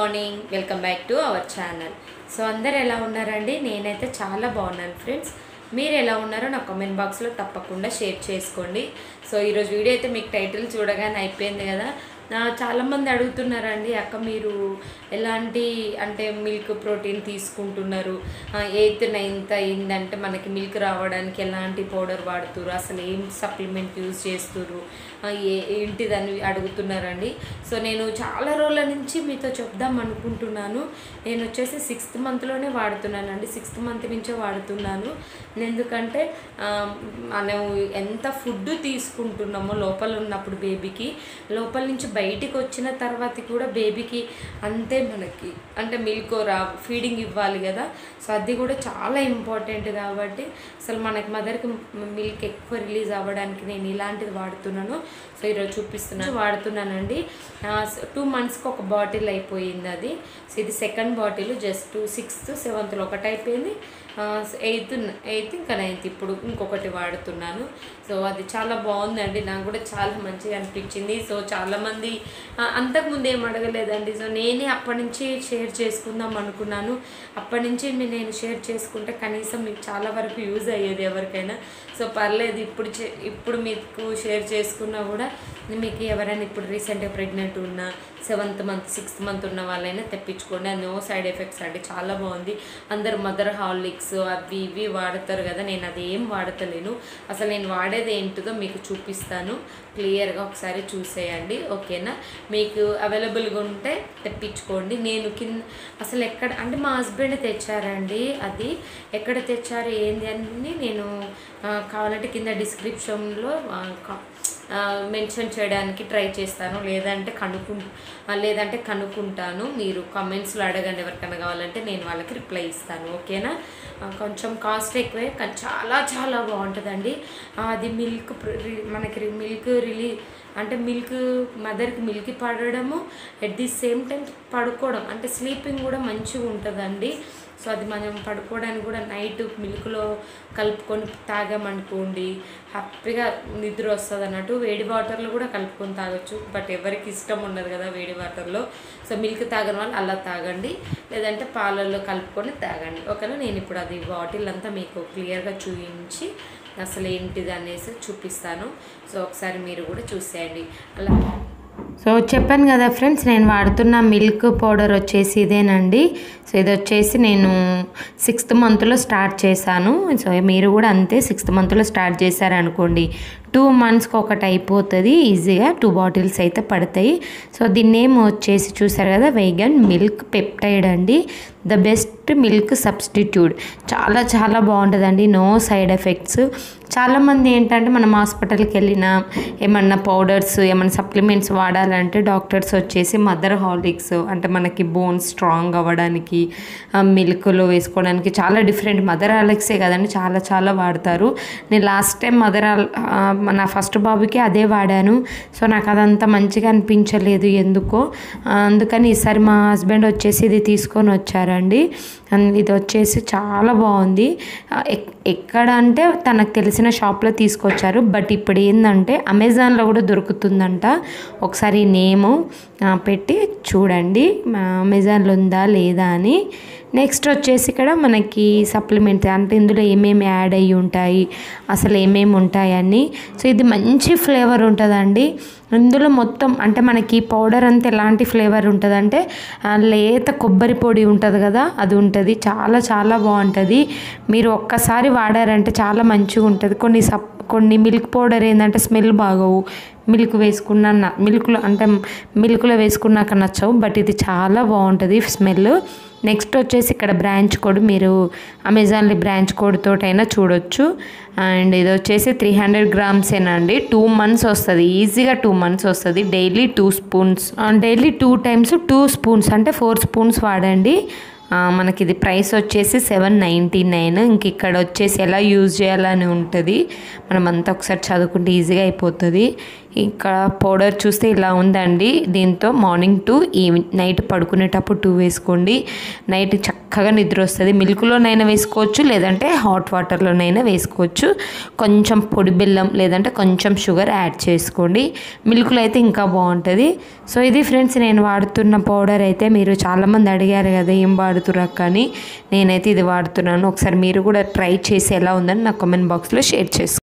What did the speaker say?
morning welcome back to our channel so అందరు ఎలా ఉన్నారండి నేనైతే చాలా బాగున్నాను ఫ్రెండ్స్ మీరు ఎలా ఉన్నారో నా కామెంట్ బాక్స్లో తప్పకుండా షేర్ చేసుకోండి సో ఈరోజు వీడియో అయితే మీకు టైటిల్ చూడగానే అయిపోయింది కదా నా చాలామంది అడుగుతున్నారండి అక్క మీరు ఎలాంటి అంటే మిల్క్ ప్రోటీన్ తీసుకుంటున్నారు ఎయిత్ నైన్త్ అయిందంటే మనకి మిల్క్ రావడానికి ఎలాంటి పౌడర్ వాడుతున్నారు అసలు ఏం సప్లిమెంట్ యూజ్ చేస్తున్నారు ఆ, ఏ ఏంటిదని అడుగుతున్నారండి సో నేను చాలా రోజుల నుంచి మీతో చెప్దాం అనుకుంటున్నాను నేను వచ్చేసి సిక్స్త్ మంత్లోనే వాడుతున్నానండి సిక్స్త్ మంత్ నుంచే వాడుతున్నాను ఎందుకంటే ఆ, మనం ఎంత ఫుడ్ తీసుకుంటున్నామో లోపల ఉన్నప్పుడు బేబీకి లోపల నుంచి బయటికి వచ్చిన తర్వాత కూడా బేబీకి అంతే మనకి అంటే మిల్క్ రా ఫీడింగ్ ఇవ్వాలి కదా సో అది కూడా చాలా ఇంపార్టెంట్ కాబట్టి అసలు మనకి మదర్కి మిల్క్ ఎక్కువ రిలీజ్ అవ్వడానికి నేను ఇలాంటిది వాడుతున్నాను సో ఈరోజు చూపిస్తున్నాను వాడుతున్నానండి టూ మంత్స్కి ఒక బాటిల్ అయిపోయింది అది సో ఇది సెకండ్ బాటిల్ జస్ట్ సిక్స్త్ సెవెంత్లో ఒకటి అయిపోయింది ఎయిత్ ఎయిత్ ఇంకా నైన్త్ ఇప్పుడు ఇంకొకటి వాడుతున్నాను సో అది చాలా బాగుందండి నాకు కూడా చాలా మంచిగా అనిపించింది సో చాలామంది ఆ, అంతకుముందు ఏం అడగలేదండి సో నేనే అప్పటి నుంచి షేర్ చేసుకుందాం అనుకున్నాను అప్పటి నుంచి మీ- నేను షేర్ చేసుకుంటే కనీసం మీకు చాలా వరకు యూజ్ అయ్యేది ఎవరికైనా సో పర్లేదు ఇప్పుడు చే- ఇప్పుడు మీకు షేర్ చేసుకున్నా కూడా మీకు ఎవరైనా ఇప్పుడు రీసెంట్గా ప్రెగ్నెంట్ ఉన్న సెవెంత్ మంత్ సిక్స్త్ మంత్ ఉన్న వాళ్ళైనా తెప్పించుకోండి అది నో సైడ్ ఎఫెక్ట్స్ అండి చాలా బాగుంది అందరు మదర్ హార్లిక్స్ అవి ఇవి వాడతారు కదా నేను అది ఏం వాడతలేను అసలు నేను వాడేది ఏంటిదో మీకు చూపిస్తాను క్లియర్గా ఒకసారి చూసేయండి ఓకేనా మీకు అవైలబుల్గా ఉంటే తెప్పించుకోండి నేను కింద అసలు ఎక్కడ అంటే మా హస్బెండ్ తెచ్చారండి అది ఎక్కడ తెచ్చారు ఏంది అని నేను ఆ, కావాలంటే కింద డిస్క్రిప్షన్లో మెన్షన్ చేయడానికి ట్రై చేస్తాను లేదంటే కనుక్కు ఆ, లేదంటే కనుక్కుంటాను మీరు కామెంట్స్లో అడగండి ఎవరికైనా కావాలంటే నేను వాళ్ళకి రిప్లై ఇస్తాను ఓకేనా ఆ, కొంచెం కాస్ట్ ఎక్కువే కానీ చాలా చాలా బాగుంటుందండి ఆ, అది మిల్క్ మనకి మిల్క్ రిలీ అంటే మిల్క్ మదర్కి మిల్క్ పడడము ఎట్ ది సేమ్ టైం పడుకోవడం అంటే స్లీపింగ్ కూడా మంచిగా ఉంటుందండి సో అది మనం పడుకోవడానికి కూడా నైట్ మిల్క్లో కలుపుకొని తాగామనుకోండి హ్యాపీగా నిద్ర వస్తుంది అన్నట్టు వేడి వాటర్లో కూడా కలుపుకొని తాగొచ్చు బట్ ఎవరికి ఇష్టం ఉండదు కదా వేడి వాటర్లో సో మిల్క్ తాగని వాళ్ళు అలా తాగండి లేదంటే పాలల్లో కలుపుకొని తాగండి ఓకేనా నేను ఇప్పుడు అది బాటిల్ అంతా మీకు క్లియర్గా చూపించి అసలు ఏంటిది అనేసి చూపిస్తాను సో ఒకసారి మీరు కూడా చూసేయండి అలా సో చెప్పాను కదా ఫ్రెండ్స్ నేను వాడుతున్న మిల్క్ పౌడర్ వచ్చేసి ఇదేనండి సో ఇది వచ్చేసి నేను సిక్స్త్ మంత్లో స్టార్ట్ చేశాను సో మీరు కూడా అంతే సిక్స్త్ మంత్లో స్టార్ట్ చేశారనుకోండి టూ మంత్స్కి ఒకటి అయిపోతుంది ఈజీగా టూ బాటిల్స్ అయితే పడతాయి సో దీని నేమ్ వచ్చేసి చూసారు కదా వెగన్ మిల్క్ పెప్టైడ్ అండి ద బెస్ట్ మిల్క్ సబ్స్టిట్యూట్ చాలా చాలా బాగుంటుందండి నో సైడ్ ఎఫెక్ట్స్ చాలామంది ఏంటంటే మనం హాస్పిటల్కి వెళ్ళినా ఏమన్నా పౌడర్స్ ఏమన్నా సప్లిమెంట్స్ వాడాలంటే డాక్టర్స్ వచ్చేసి మదర్ హార్లిక్స్ అంటే మనకి బోన్స్ స్ట్రాంగ్ అవ్వడానికి మిల్క్లో వేసుకోవడానికి చాలా డిఫరెంట్ మదర్ హార్లిక్సే కదండి చాలా చాలా వాడతారు నేను లాస్ట్ టైం మదర్ నా ఫస్ట్ బాబుకి అదే వాడాను సో నాకు అదంతా మంచిగా అనిపించలేదు ఎందుకో ఆ, అందుకని ఈసారి మా హస్బెండ్ వచ్చేసి ఇది తీసుకొని వచ్చారండి అండ్ ఇది వచ్చేసి చాలా బాగుంది ఆ, ఎక్- ఎక్కడ అంటే తనకు తెలిసిన షాప్లో తీసుకొచ్చారు బట్ ఇప్పుడు ఏంటంటే అమెజాన్లో కూడా దొరుకుతుందంట ఒకసారి నేము ఆ, పెట్టి చూడండి మా అమెజాన్లో ఉందా లేదా అని నెక్స్ట్ వచ్చేసి ఇక్కడ మనకి సప్లిమెంట్ అంటే ఇందులో ఏమేమి యాడ్ అయ్యి ఉంటాయి అసలు ఏమేమి ఉంటాయని సో ఇది మంచి ఫ్లేవర్ ఉంటుందండి ఇందులో మొత్తం అంటే మనకి పౌడర్ అంతా ఎలాంటి ఫ్లేవర్ ఉంటుందంటే ఆ, లేత కొబ్బరి పొడి ఉంటుంది కదా అది ఉంటుంది చాలా చాలా బాగుంటుంది మీరు ఒక్కసారి వాడారంటే చాలా మంచిగా ఉంటుంది కొన్ని సప్ కొన్ని మిల్క్ పౌడర్ ఏంటంటే స్మెల్ బాగోవు మిల్క్ వేసుకున్న న- మిల్క్లో అంటే మిల్క్లో వేసుకున్నాక నచ్చవు బట్ ఇది చాలా బాగుంటుంది స్మెల్ నెక్స్ట్ వచ్చేసి ఇక్కడ బ్రాంచ్ కోడ్ మీరు అమెజాన్లో బ్రాంచ్ కోడ్ తోటైనా చూడొచ్చు అండ్ ఇది వచ్చేసి త్రీ హండ్రెడ్ గ్రామ్సేనండి టూ మంత్స్ వస్తుంది ఈజీగా టూ మంత్స్ వస్తుంది daily two spoons daily two times two spoons అంటే ఫోర్ స్పూన్స్ వాడండి ఆ, మనకి ఇది ప్రైస్ వచ్చేసి సెవెన్ నైంటీ నైన్ ఇంక ఇక్కడ వచ్చేసి ఎలా యూజ్ చేయాలని ఉంటుంది మనం అంతా ఒకసారి చదువుకుంటే ఈజీగా అయిపోతుంది ఇక్కడ పౌడర్ చూస్తే ఇలా ఉందండి దీంతో మార్నింగ్ టు ఈవినింగ్ నైట్ పడుకునేటప్పుడు టూ వేసుకోండి నైట్ చక్కగా నిద్ర వస్తుంది మిల్క్లోనైనా వేసుకోవచ్చు లేదంటే హాట్ వాటర్లోనైనా వేసుకోవచ్చు కొంచెం పొడి బెల్లం లేదంటే కొంచెం షుగర్ యాడ్ చేసుకోండి మిల్క్లో అయితే ఇంకా బాగుంటుంది సో ఇది ఫ్రెండ్స్ నేను వాడుతున్న పౌడర్ అయితే మీరు చాలామంది అడిగారు కదా ఏం వాడుతురా కానీ నేనైతే ఇది వాడుతున్నాను ఒకసారి మీరు కూడా ట్రై చేసి ఎలా ఉందని నా కామెంట్ బాక్స్లో షేర్ చేసుకోండి